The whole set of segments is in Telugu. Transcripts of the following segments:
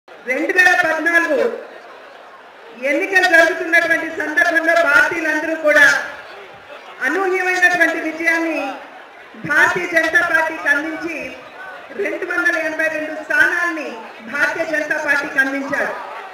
రెండు వేల పద్నాలుగు ఎన్నికలు జరుగుతున్నటువంటి సందర్భంలో పార్టీలందరూ కూడా అనూహ్యమైనటువంటి విజయాన్ని భారతీయ జనతా పార్టీకి అందించి రెండు వందల ఎనభై రెండు స్థానాల్ని భారతీయ జనతా పార్టీకి అందించారు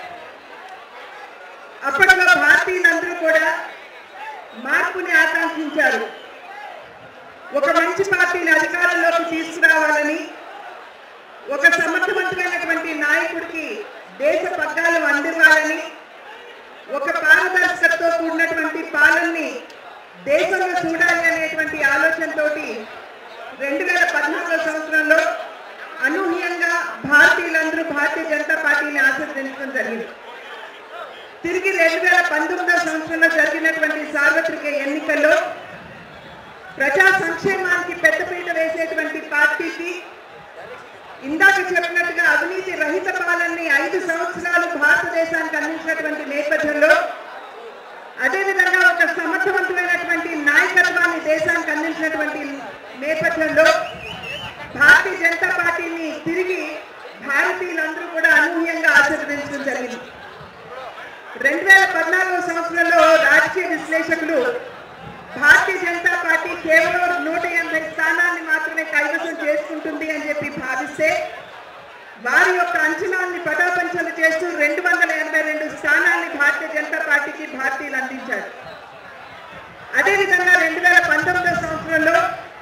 అప్పట్లో భారతీయులందరూ కూడా మార్పుని ఆకాంక్షించారు ఒక మంచి పార్టీని అధికారంలోకి తీసుకురావాలని ఒక సమర్థవంతమైనటువంటి నాయకుడికి దేశ పగ్గాలు అందివ్వాలని ఒక పారదర్శకతతో కూడినటువంటి పాలనని దేశంలో చూడాలి అనేటువంటి ఆలోచనతోటి రెండు వేల పద్నాలుగో సంవత్సరంలో అనూహ్యంగా భారతీయులందరూ భారతీయ జనతా పార్టీని ఆశీర్వదించడం జరిగింది తిరిగి రెండు వేల పంతొమ్మిదవ సంవత్సరంలో జరిగినటువంటి సార్వత్రిక ఎన్నికల్లో ప్రజా సంక్షేమానికి పెద్దపీట వేసేటువంటి పార్టీకి ఇందాక చెప్పినట్టుగా అవినీతి రహిత పాలనని ఐదు సంవత్సరాలు భారతదేశానికి అందించినటువంటి నేపథ్యంలో అదేవిధంగా ఒక సమర్థవంతమైనటువంటి నాయకత్వాన్ని దేశానికి అందించినటువంటి నేపథ్యంలో భారతీయ జనతా పార్టీని తిరిగి భారతీయులందరూ కూడా అనూహ్యంగా ఆశీర్వదించడం జరిగింది రెండు వేల పద్నాలుగో సంవత్సరంలో రాజకీయ విశ్లేషకులు భారతీయ జనతా పార్టీ కేవలం నూట ఎనభై స్థానాన్ని మాత్రమే కైవసం చేసుకుంటుంది అని చెప్పి భావిస్తే వారి యొక్క అంచనాల్ని పటాపంచలు చేస్తూ రెండు వందల ఎనభై రెండు స్థానాల్ని భారతీయ జనతా పార్టీకి భారతీయులు అందించారు అదేవిధంగా రెండు వేల పంతొమ్మిదో సంవత్సరంలో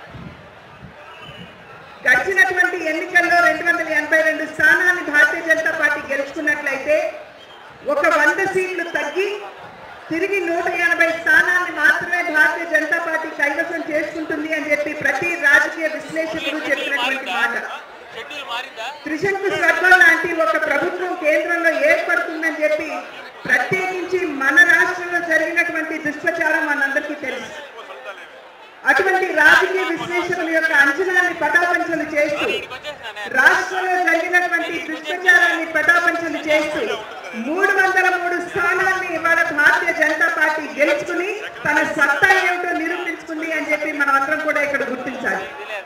గడిచినటువంటి ఎన్నికల్లో రెండు వందల ఎనభై రెండు స్థానాన్ని భారతీయ జనతా పార్టీ గెలుచుకున్నట్లయితే ఒక వంద సీట్లు తగ్గి తిరిగి నూట ఎనభై స్థానాన్ని మాత్రమే భారతీయ జనతా పార్టీ కైవసం చేసుకుంటుంది అని చెప్పి ప్రతి రాజకీయ విశ్లేషకులు చెప్పినటువంటి మాట షెడ్యూల్ మారిందా త్రిశంకు స్వర్గం లాంటి ఒక ప్రభుత్వం కేంద్రంలో ఏర్పడుతుందని చెప్పి ప్రత్యేకించి మన రాష్ట్రంలో జరిగినటువంటి దుష్ప్రచారం మనందరికీ తెలుసు అటువంటి రాజకీయ విశ్లేషకుల యొక్క అంచనాన్ని పటాపంచలు చేస్తూ ఇక్కడికి వచ్చేసినా రాష్ట్రంలో జరిగినటువంటి దుష్ప్రచారాన్ని పటాపంచలు చేస్తూ మూడు వందల మూడు స్థానాల్ని ఇవాళ భారతీయ జనతా పార్టీ గెలుచుకుని తన సత్తా ఏమిటో నిరూపించుకుంది అని చెప్పి మనం అందరం కూడా ఇక్కడ గుర్తించాలి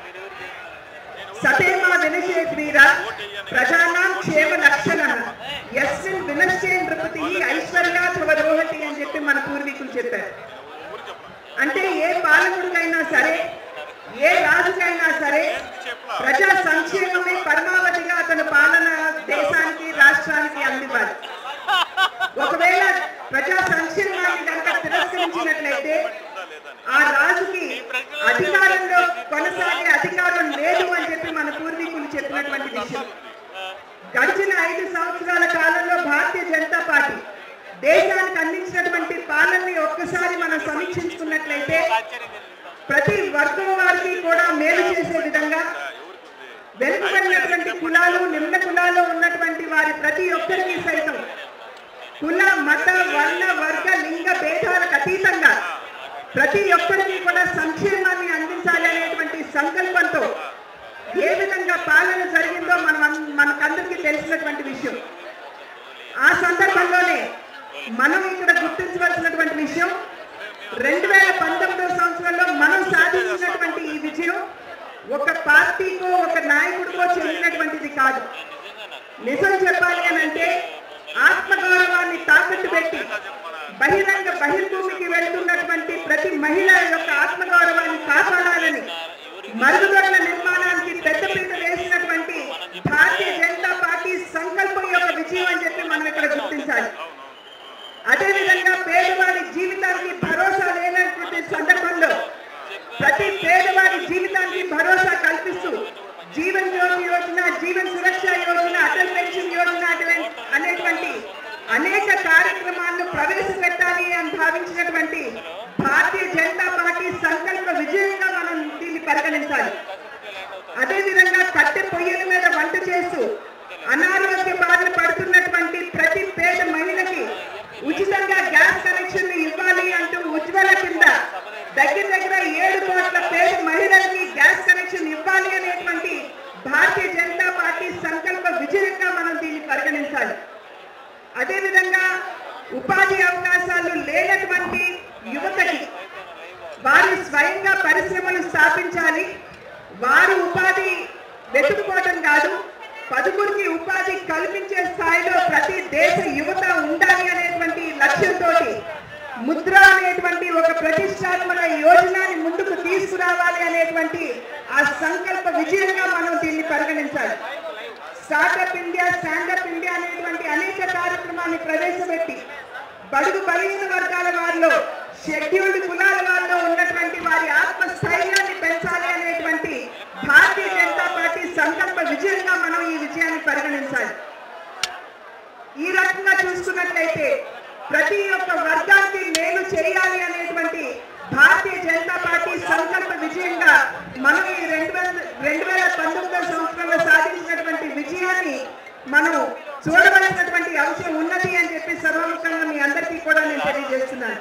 సతేమా వినశేత్ వీర ప్రజానాం క్షేమ లక్షణ యస్మిన్ వినశ్చే నృపతి ఐశ్వర్యాథవ రోహతి అని చెప్పి మన పూర్వీకులు చెప్పారు అంటే ఏ పాలకుడికైనా సరే ఏ రాజుకైనా సరే ప్రజా సంక్షేమమే పరమావధిగా అతని పాలన దేశానికి రాష్ట్రానికి అందివ్వాలి ఒకవేళ ప్రజా సంక్షేమాన్ని కనుక తిరస్కరించినట్లయితే ఆ రాజుకి అధికారంలో కొనసాగే అధికారం లేదు అని చెప్పి మన పూర్వీకులు చెప్పినటువంటి విషయం గడిచిన ఐదు సంవత్సరాల కాలంలో భారతీయ జనతా పార్టీ దేశానికి అందించినటువంటి పాలనని ఒక్కసారి మనం సమీక్షించుకున్నట్లయితే ఆశ్చర్యం కలిగిస్తాం ప్రతి వర్గం వారికి కూడా మేలు చేసే విధంగా వెనుకబడినటువంటి కులాలు నిమ్న కులాలు ఉన్నటువంటి వారి ప్రతి ఒక్కరికి సైతం కుల మత వర్ణ వర్గ లింగ భేదాలకు అతీతంగా ప్రతి ఒక్కరికి కూడా సంక్షేమాన్ని అందించాలి అనేటువంటి సంకల్పంతో ఏ విధంగా పాలన జరిగిందో మనం అన్- మనకందరికీ తెలిసినటువంటి విషయం ఆ సందర్భంలోనే మనం ఇక్కడ గుర్తించవలసినటువంటి విషయం రెండు వేల పంతొమ్మిదవ సంవత్సరంలో మనం సాధించినటువంటి ఈ విజయం ఒక పార్టీకో ఒక నాయకుడికో చెందినటువంటిది కాదు నిజం చెప్పాలి అని అంటే ఆత్మగౌరవాన్ని తాకట్టు పెట్టి బహిరంగ బహిర్భూమికి వెళ్తున్నటువంటి ప్రతి మహిళ యొక్క ఆత్మగౌరవాన్ని కాపాడాలని మరుగుదొడ్ల నిర్మాణానికి పెద్దపీట వేసినటువంటి భారతీయ జనతా పార్టీ సంకల్పం యొక్క విజయం అని చెప్పి మనం ఇక్కడ గుర్తించాలి అదేవిధంగా పేదవాడి జీవితానికి భరోసా లేనటువంటి సందర్భంలో ప్రతి పేదవాడి జీవితానికి భరోసా కల్పిస్తూ జీవన్ జ్యోతి యోజన జీవన్ సురక్ష యోజన అటల్ పెన్షన్ యోజన అటువంటి- అనేటువంటి అనేక కార్యక్రమాలను ప్రవేశపెట్టాలి అని భావించినటువంటి భారతీయ జనతా పార్టీ సంకల్ప విజయంగా మనం దీన్ని పరిగణించాలి అదేవిధంగా కట్టె పొయ్యల మీద వంట చేస్తూ అనారోగ్య బారిన పడుతున్నటువంటి ప్రతి పేద మహిళకి ఉచితంగా గ్యాస్ కనెక్షన్ ఇవ్వాలి అంటూ ఉజ్వల కింద దగ్గర దగ్గర ఏడు కోట్ల పేద మహిళలకి గ్యాస్ కనెక్షన్ ఇవ్వాలి అనేటువంటి భారతీయ జనతా పార్టీ సంకల్ప విజయంగా మనం దీన్ని పరిగణించాలి అదేవిధంగా ఉపాధి అవకాశాలు లేనటువంటి యువతకి వారు స్వయంగా పరిశ్రమలు స్థాపించాలి వారు ఉపాధి వెతుక్కోవడం కాదు పదుగురికి ఉపాధి కల్పించే స్థాయిలో ప్రతి దేశ యువత ఉండాలి అనేటువంటి లక్ష్యంతో ముద్ర అనేటువంటి ఒక ప్రతిష్టాత్మక యోజనని ముందుకు తీసుకురావాలి అనేటువంటి ఆ సంకల్ప విజయంగా మనం దీన్ని పరిగణించాలి స్టార్టప్ ఇండియా స్టాండప్ ఇండియా అనేటువంటి అనేక కార్యక్రమాన్ని ప్రవేశపెట్టి బడుగు బలహీన వర్గాల వారిలో షెడ్యూల్డ్ కులాల వారిలో ఉన్నటువంటి వారి ఆత్మస్థైర్యాన్ని పెంచాలి అనేటువంటి భారతీయ జనతా పార్టీ సంకల్ప విజయంగా మనం ఈ విజయాన్ని పరిగణించాలి ఈ రకంగా చూసుకున్నట్లయితే ప్రతి ఒక్క వర్గానికి మేలు చేయాలి అనేటువంటి భారతీయ జనతా పార్టీ సంకల్ప విజయంగా మనం ఈ రెండు వేల రెండు వేల పంతొమ్మిదో సంవత్సరంలో సాధించినటువంటి విజయాన్ని మనం చూడవలసినటువంటి అవసరం ఉన్నది అని చెప్పి సర్వముఖంగా మీ అందరికీ కూడా నేను తెలియజేస్తున్నాను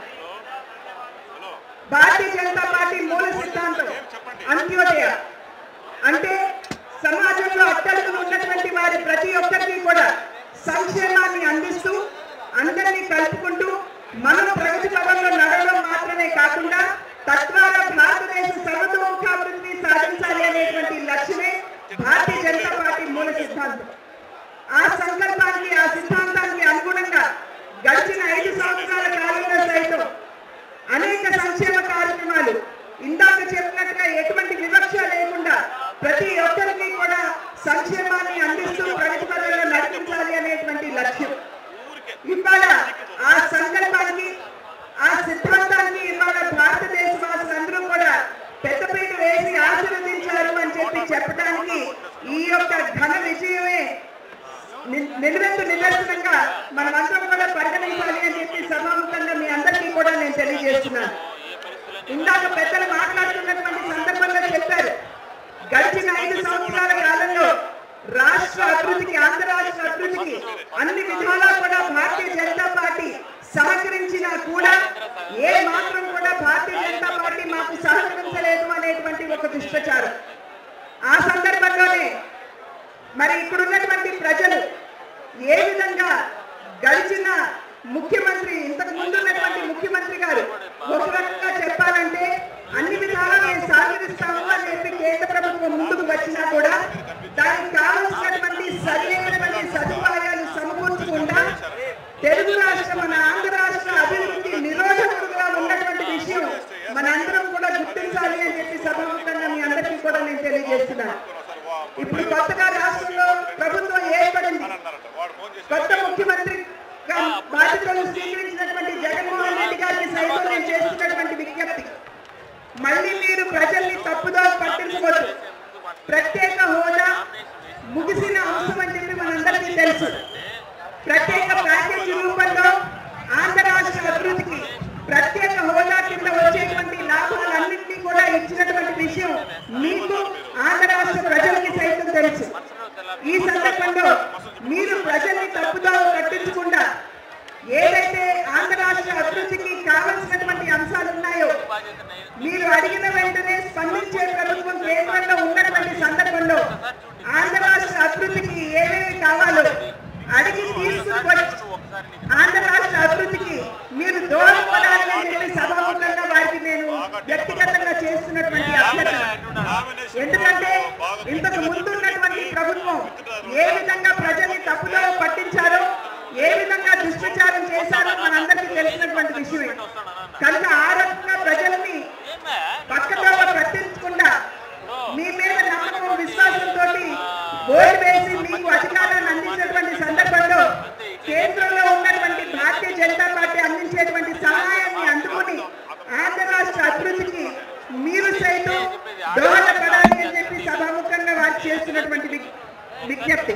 భారతీయ జనతా పార్టీ మూల సిద్ధాంతం అంత్యోదయ అంటే సమాజంలో అట్టడుగు ఉన్నటువంటి వారి ప్రతి ఒక్కరికి కూడా సంక్షేమాన్ని అందిస్తూ అందరినీ కలుపుకుంటూ మనం ప్రగతి పదంలో నడవడం మాత్రమే కాకుండా తద్వారా భారతదేశ సర్వతోముఖాభివృద్ధిని సాధించాలి అనేటువంటి లక్ష్యమే భారతీయ జనతా పార్టీ మూల సిద్ధాంతం ఆ సంకల్పానికి ఆ సిద్ధాంతానికి అనుగుణంగా గడిచిన ఐదు సంవత్సరాల కాలంలో సైతం అనేక సంక్షేమ కార్యక్రమాలు ఇందాక చెప్పినట్టుగా ఎటువంటి వివక్ష లేకుండా ప్రతి ఒక్కరికి కూడా సంక్షేమాన్ని అందిస్తూ ప్రగతి పదంలో నడిపించాలి అనేటువంటి లక్ష్యం ఇవాళ ఆ సంకల్పానికి ఆ సిద్ధాంతానికి ఇవాళ భారతదేశ వాసులందరూ కూడా పెద్దపీట వేసి ఆశీర్వదించారు అని చెప్పి చెప్పడానికి ఈ యొక్క ఘన విజయమే ని- నిలువెత్తు నిదర్శనంగా మనమందరం కూడా పరిగణించాలి అని చెప్పి సభాముఖంగా మీ అందరికీ కూడా నేను తెలియజేస్తున్నాను ఇందాక పెద్దలు మాట్లాడుతున్నటువంటి సందర్భంలో చెప్పారు గడిచిన ఐదు సంవత్సరాల కాలంలో రాష్ట్ర అభివృద్ధికి ఆంధ్ర రాష్ట్ర అభివృద్ధికి అన్ని విధాలా కూడా భారతీయ జనతా పార్టీ సహకరించినా కూడా ఏ మాత్రం కూడా భారతీయ జనతా పార్టీ మాకు సహకరించలేదు అనేటువంటి ఒక దుష్ప్రచారం ఆ సందర్భంలోనే మరి ఇక్కడ ఉన్నటువంటి ప్రజలు ఏ విధంగా గడిచిన ముఖ్యమంత్రి ఇంతకు ముందు ఉన్నటువంటి ముఖ్యమంత్రి గారు ఒక రకంగా చెప్పాలంటే అన్ని విధాలా మేము సహకరిస్తాము అని చెప్పి కేంద్ర ప్రభుత్వం ముందుకు వచ్చినా కూడా దానికి కావలసినటువంటి సరైనటువంటి సదుపాయాలు సమకూర్చకుండా తెలుగు రాష్ట్రం మన ఆంధ్ర రాష్ట్ర అభివృద్ధి నిరోధకులుగా ఉన్నటువంటి విషయం మనందరం కూడా గుర్తించాలి అని చెప్పి సభాముఖంగా మీ అందరికీ కూడా నేను తెలియజేస్తున్నాను ఇప్పుడు కొత్తగా రాష్ట్రంలో ప్రభుత్వం ఏర్పడింది కొత్త ముఖ్యమంత్రిగా బాధ్యతలు స్వీకరించినటువంటి జగన్మోహన్ రెడ్డి గారికి సైతం నేను చేస్తున్నటువంటి విజ్ఞప్తి మళ్ళీ మీరు ప్రజల్ని తప్పుదో పట్టించుకోవచ్చు ప్రత్యేక హోదా ముగిసిన అంశం అని చెప్పి మనందరికీ తెలుసు ప్రత్యేక ప్యాకేజీ రూపంలో ఆంధ్ర రాష్ట్ర అభివృద్ధికి ప్రత్యేక హోదా కింద వచ్చేటువంటి లాభాలన్నింటినీ కూడా ఇచ్చినటువంటి విషయం మీకు ఆంధ్ర రాష్ట్ర ప్రజలకి సైతం తెలుసు ఈ సందర్భంలో మీరు ప్రజల్ని తప్పుదో పట్టించకుండా ఏదైతే ఆంధ్ర రాష్ట్ర అభివృద్ధికి కావలసినటువంటి అంశాలు ఉన్నాయో మీరు అడిగిన వెంటనే స్పందించే ప్రభుత్వం కేంద్రంలో ఉన్నటువంటి సందర్భంలో ఆంధ్ర రాష్ట్ర అభివృద్ధికి ఏమేమి కావాలో అడిగి తీసుకుని వచ్చి ఆంధ్ర రాష్ట్ర అభివృద్ధికి మీరు దూరపడాలి అని చెప్పి సభాముఖంగా వారికి నేను వ్యక్తిగతంగా చేస్తున్నటువంటి అభ్యర్థన ఎందుకంటే ఇంతకు ముందు ఉన్నటువంటి ప్రభుత్వం ఏ విధంగా ప్రజల్ని తప్పుదో పట్టించారో ఏ విధంగా దుష్ప్రచారం చేశారో మనందరికీ తెలిసినటువంటి విషయమే కనుక ఆ రకంగా ప్రజల్ని పక్కతో పట్టించకుండా మీ మీద నమ్మకం విశ్వాసంతో ఓటు వేసి మీకు అధికారాన్ని అందించినటువంటి సందర్భంలో కేంద్రంలో ఉన్నటువంటి భారతీయ జనతా పార్టీ అందించేటువంటి సహాయాన్ని అందుకుని ఆంధ్ర రాష్ట్ర అభివృద్ధికి మీరు సైతం దోహదపడాలి అని చెప్పి సభాముఖంగా వారు చేస్తున్నటువంటి విజ్- విజ్ఞప్తి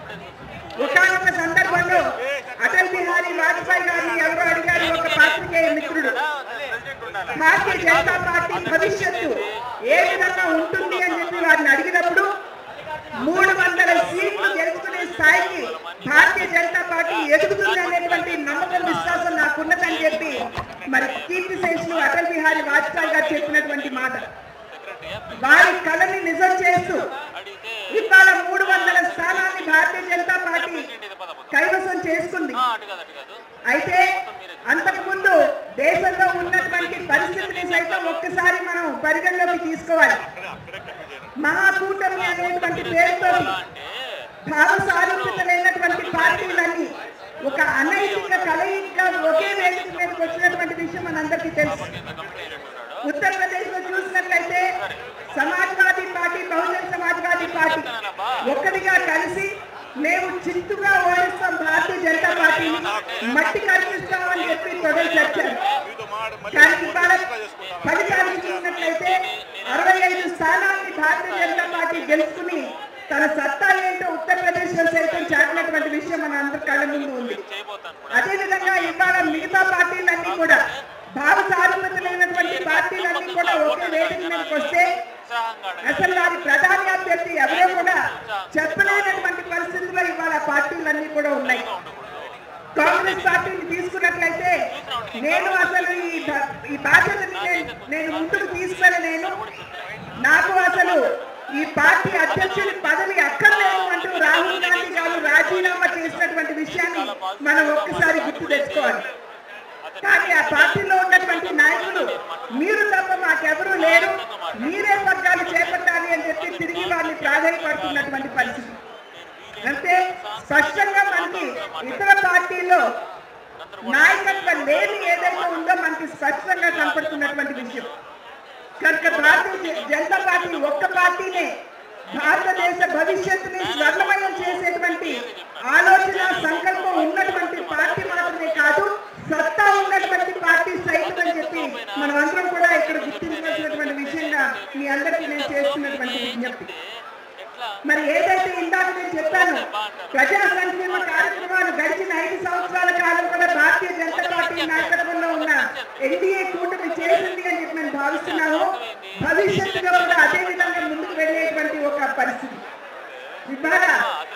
ఒకనొక సందర్భంలో అటల్ బిహారీ వాజ్పేయి గారిని ఎవరో అడిగారు ఒక పాత్రికేయ మిత్రుడు భారతీయ జనతా పార్టీ భవిష్యత్తు ఏ విధంగా ఉంటుంది అని చెప్పి వారిని అడిగినప్పుడు మూడు వందల సీట్లు గెలుచుకునే స్థాయికి భారతీయ జనతా పార్టీ ఎదుగుతుంది అనేటువంటి నమ్మకం విశ్వాసం నాకున్నదని చెప్పి మరి కీర్తి శేషులు అటల్ బిహారీ వాజ్పేయి గారు చెప్పినటువంటి మాట వారి కళని నిజం చేస్తూ ఇవాళ మూడు వందల స్థానాన్ని భారతీయ జనతా పార్టీ కైవసం చేసుకుంది అయితే అంతకు ముందు దేశంలో ఉన్నటువంటి పరిస్థితిని సైతం ఒక్కసారి మనం పరిగణలోకి తీసుకోవాలి మహాకూటమి అనేటువంటి పేరుతో భావ సారూప్యత లేనటువంటి పార్టీలన్నీ ఒక అనైతిక కలయికగా ఒకే వేదిక మీదకి వచ్చినటువంటి విషయం మనందరికీ తెలుసు ఉత్తరప్రదేశ్ లో చూసినట్లయితే సమాజ్వాదీ పార్టీ బహుజన్ సమాజ్వాదీ పార్టీ ఒక్కటిగా కలిసి మేము చిత్తుగా ఓడిస్తాం భారతీయ జనతా పార్టీని మట్టి కల్పిస్తామని చెప్పి తొడలు చచ్చారు కానీ ఇవాళ ఫలితాలు చూసినట్లయితే అరవై ఐదు స్థానాన్ని భారతీయ జనతా పార్టీ గెలుచుకుని తన సత్తా ఏంటో ఉత్తరప్రదేశ్ లో సైతం చాటినటువంటి విషయం మన అందరి కళ్ళ ముందు ఉంది చేయబోతాను కూడా అదే విధంగా ఇవాళ మిగతా పార్టీలన్నీ కూడా భావ సారూప్యత లేనటువంటి పార్టీలన్నీ కూడా ఒకే వేదిక మీదకి వస్తే ఉత్సాహంగా అడగండి. అసలు వారి ప్రధాని అభ్యర్థి ఎవరో కూడా చెప్పలేనటువంటి పరిస్థితుల్లో ఇవాళ పార్టీలన్నీ కూడా ఉన్నాయి కాంగ్రెస్ పార్టీని తీసుకున్నట్లయితే నేను అసలు ఈ బా- ఈ బాధ్యతని నేను- నేను ముందుకు తీసుకెళ్ళ నేను నాకు అసలు ఈ పార్టీ అధ్యక్షుడి పదవి అక్కర్లేదు అంటూ రాహుల్ గాంధీ గారు రాజీనామా చేసినటువంటి విషయాన్ని మనం ఒక్కసారి గుర్తు తెచ్చుకోవాలి కానీ ఆ పార్టీలో ఉన్నటువంటి నాయకులు మీరు తప్ప మాకెవరూ లేరు మీరే వర్గాలు చేపట్టాలి అని చెప్పి తిరిగి వారిని ప్రాధాన్యపడుతున్నటువంటి పరిస్థితి అంటే స్పష్టంగా మనకి ఇతర పార్టీలో నాయకత్వం లేని ఏదైతే ఉందో మనకి స్పష్టంగా కనపడుతున్నటువంటి విషయం కనుక భారతీయ జనతా పార్టీ ఒక్క పార్టీనే భారతదేశ భవిష్యత్తుని స్వర్ణమయం చేసేటువంటి ఆలోచన సంకల్పం ఉన్నటువంటి పార్టీ మాత్రమే కాదు సత్తా ఉన్నటువంటి పార్టీ సైతం అని చెప్పి మనం అందరం కూడా ఇక్కడ గుర్తించవలసినటువంటి విషయంగా మీ అందరికీ నేను చేస్తున్నటువంటి విజ్ఞప్తి ఎట్లా మరి ఏదైతే ఇందాక నేను చెప్పాను ప్రజా సంక్షేమ కార్యక్రమాలు గడిచిన ఐదు సంవత్సరాల కాలం కూడా భారతీయ జనతా పార్టీ నాయకత్వంలో ఉన్న ఎన్డీఏ కూటమి చేసింది అని చెప్పి మేము భావిస్తున్నాము భవిష్యత్తులో కూడా అదే విధంగా ముందుకు వెళ్ళేటువంటి ఒక పరిస్థితి ఇవాళ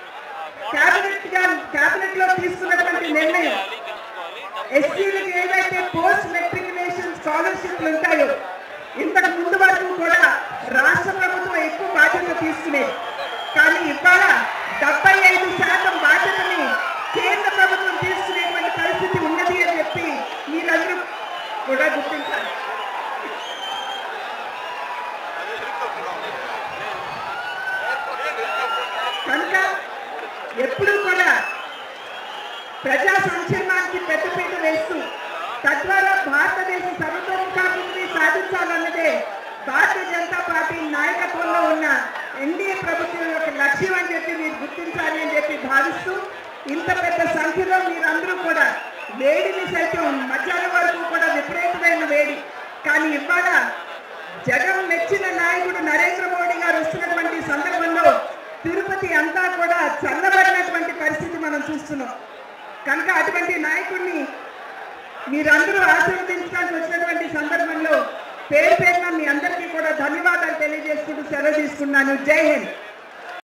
కేబినెట్ గా కేబినెట్ లో తీసుకున్నటువంటి నిర్ణయం ఎస్సీలకు ఏవైతే పోస్ట్ మెట్రికులేషన్ స్కాలర్షిప్లు ఉంటాయో ఇంతకు ముందు వరకు కూడా రాష్ట్ర ప్రభుత్వం ఎక్కువ బాధ్యత తీసుకునేది కానీ ఇవాళ డెబ్బై ఐదు శాతం బాధ్యతని కేంద్ర ప్రభుత్వం తీసుకునేటువంటి పరిస్థితి ఉన్నది అని చెప్పి మీరందరూ కూడా గుర్తించాలి కనుక ఎప్పుడూ కూడా ప్రజా సంక్షేమానికి పెద్దపీట వేస్తూ తద్వారా భారతదేశ సర్వతోముఖాభివృద్ధి సాధించాలన్నదే భారతీయ జనతా పార్టీ నాయకత్వంలో ఉన్న ఎన్డీఏ ప్రభుత్వం యొక్క లక్ష్యం అని చెప్పి మీరు గుర్తించాలి అని చెప్పి భావిస్తూ ఇంత పెద్ద సంఖ్యలో మీరందరూ కూడా వేడిని సైతం మధ్యాహ్నం వరకు కూడా విపరీతమైన వేడి కానీ ఇవాళ జగన్ మెచ్చిన నాయకుడు నరేంద్ర మోడీ గారు వస్తున్నటువంటి సందర్భంలో తిరుపతి అంతా కూడా చల్లబడినటువంటి పరిస్థితి మనం చూస్తున్నాం కనుక అటువంటి నాయకుడిని మీరందరూ ఆశీర్వదించడానికి వచ్చినటువంటి సందర్భంలో పేరు పేరున మీ అందరికీ కూడా ధన్యవాదాలు తెలియజేసుకుంటూ సెలవు తీసుకున్నాను జై హింద్